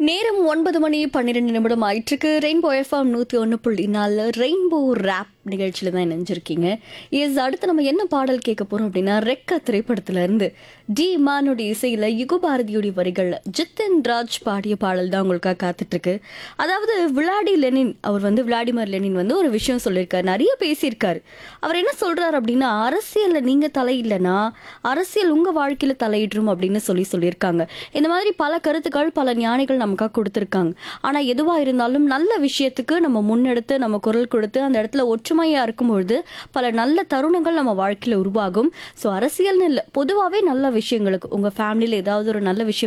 நேரம் ஒன்பது மணி பன்னிரெண்டு நிமிடம் ஆயிட்டிருக்கு ரெயின்போ எஃப்எம் நூற்றி ஒன்று புள்ளி நாலு ரெயின்போ ரேப் நிகழ்ச்சியில் தான் இணைஞ்சிருக்கீங்க எஸ் அடுத்து நம்ம என்ன பாடல் கேட்க போகிறோம் அப்படின்னா ரெக்க திரைப்படத்துல இருந்து டி மானுடைய இசையில் யுகபாரதியுடைய வரிகளில் ஜித்தன் ராஜ் பாடிய பாடல் தான் உங்களுக்காக காத்துட்ருக்கு அதாவது விளாடி லெனின் அவர் வந்து விளாடிமிர் லெனின் வந்து ஒரு விஷயம் சொல்லியிருக்காரு நிறைய பேசியிருக்காரு அவர் என்ன சொல்றாரு அப்படின்னா அரசியலில் நீங்கள் தலையில்லைன்னா அரசியல் உங்கள் வாழ்க்கையில் தலையிடுறோம் அப்படின்னு சொல்லி சொல்லியிருக்காங்க இந்த மாதிரி பல கருத்துக்கள் பல ஞானிகள் நமக்காக கொடுத்துருக்காங்க ஆனால் எதுவாக இருந்தாலும் நல்ல விஷயத்துக்கு நம்ம முன்னெடுத்து நம்ம குரல் கொடுத்து அந்த இடத்துல ஒற்றுமையாக இருக்கும்பொழுது பல நல்ல தருணங்கள் நம்ம வாழ்க்கையில் உருவாகும் ஸோ அரசியல்னு இல்லை பொதுவாகவே நல்ல விஷயங்களுக்கு உங்கள் ஃபேமிலியில் ஏதாவது ஒரு நல்ல விஷயம்